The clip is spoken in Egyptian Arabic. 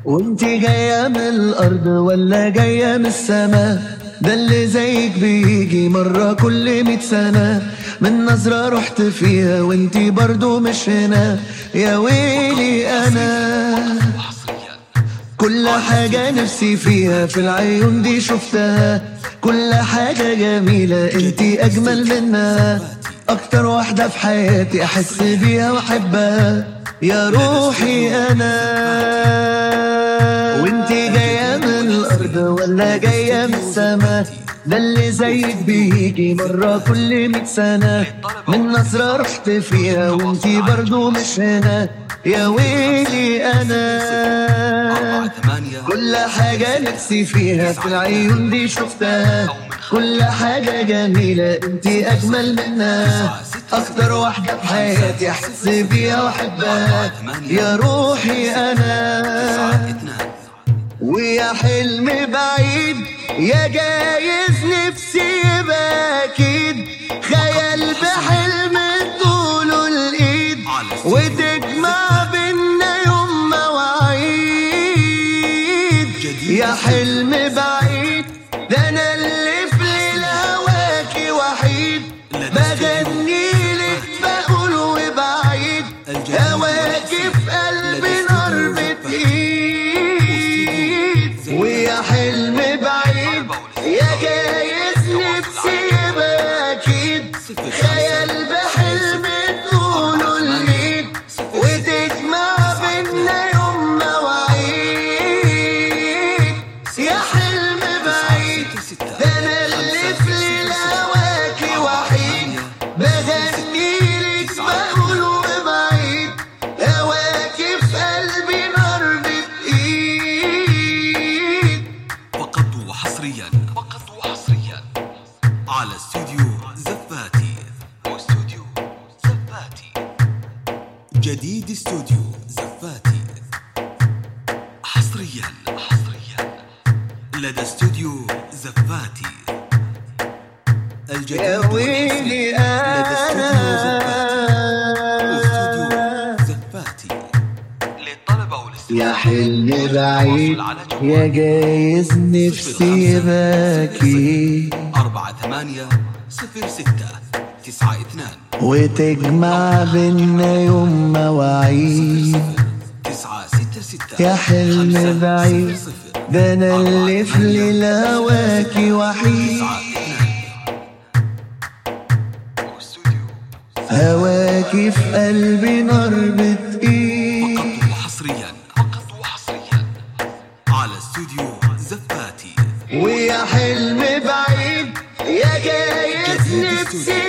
وانتي جاية من الأرض ولا جاية من السما ده اللي زيك بيجي مرة كل مية سنة من نظرة رحت فيها وانتي برضو مش هنا يا ويلي أنا كل حاجة نفسي فيها في العيون دي شفتها كل حاجة جميلة انتي أجمل منها أكتر واحدة في حياتي أحس بيها وأحبها يا روحي أنا وانتي جاية من الأرض ولا جاية من السما ده اللي زيك بيجي مرة كل مية سنة من نظرة رحت فيها وانتي برضو مش هنا يا ويلي أنا كل حاجة نفسي فيها في العيون دي شفتها كل حاجة جميلة انتي أجمل منها أكتر واحدة في حياتي أحس بيها وأحبها يا روحي أنا ويا حلم بعيد يا جايز نفسي يبقى أكيد خيال بحلم طوله الإيد وتجمع بينا يوم مواعيد يا حلم بعيد ده أنا اللي في ليل هواكي وحيد بغني لك بقول وبعيد هواكي في قلبي نار بتقيد ويا حلم بعيد يا جايز نفسي يبقى أكيد خيال بحلم طوله الميت وتجمع بينا يوم مواعيد يا حلم بعيد ده أنا اللي في ليل هواكي وحيد بغني لك بقول وبعيد هواكي في قلبي نار بتقيد فقط وحصريا فقط وحصريا على استوديو زفاتي واستوديو زفاتي جديد استوديو زفاتي حصريا حصريا لدى استوديو زفاتي الجديد يا ويلي والأحدث لدى استوديو زفاتي أنا واستوديو زفاتي للطلبة والاستفادة يا حلم بعيد يا جايز نفسي يباكي أربعة ثمانية صفر ستة تسعة اثنان وتجمع بينا يوم مواعيد تسعة ستة ستة يا حلم خمسة بعيد صفر صفر ده انا أربعة اللي في ثمانية ليل هواكي وحيد تسعة اثنان واستوديو هواكي في قلبي نار بتقيد فقط وحصريا فقط وحصريا على استوديو زفاتي ويا حلم بعيد يا جايز نفسي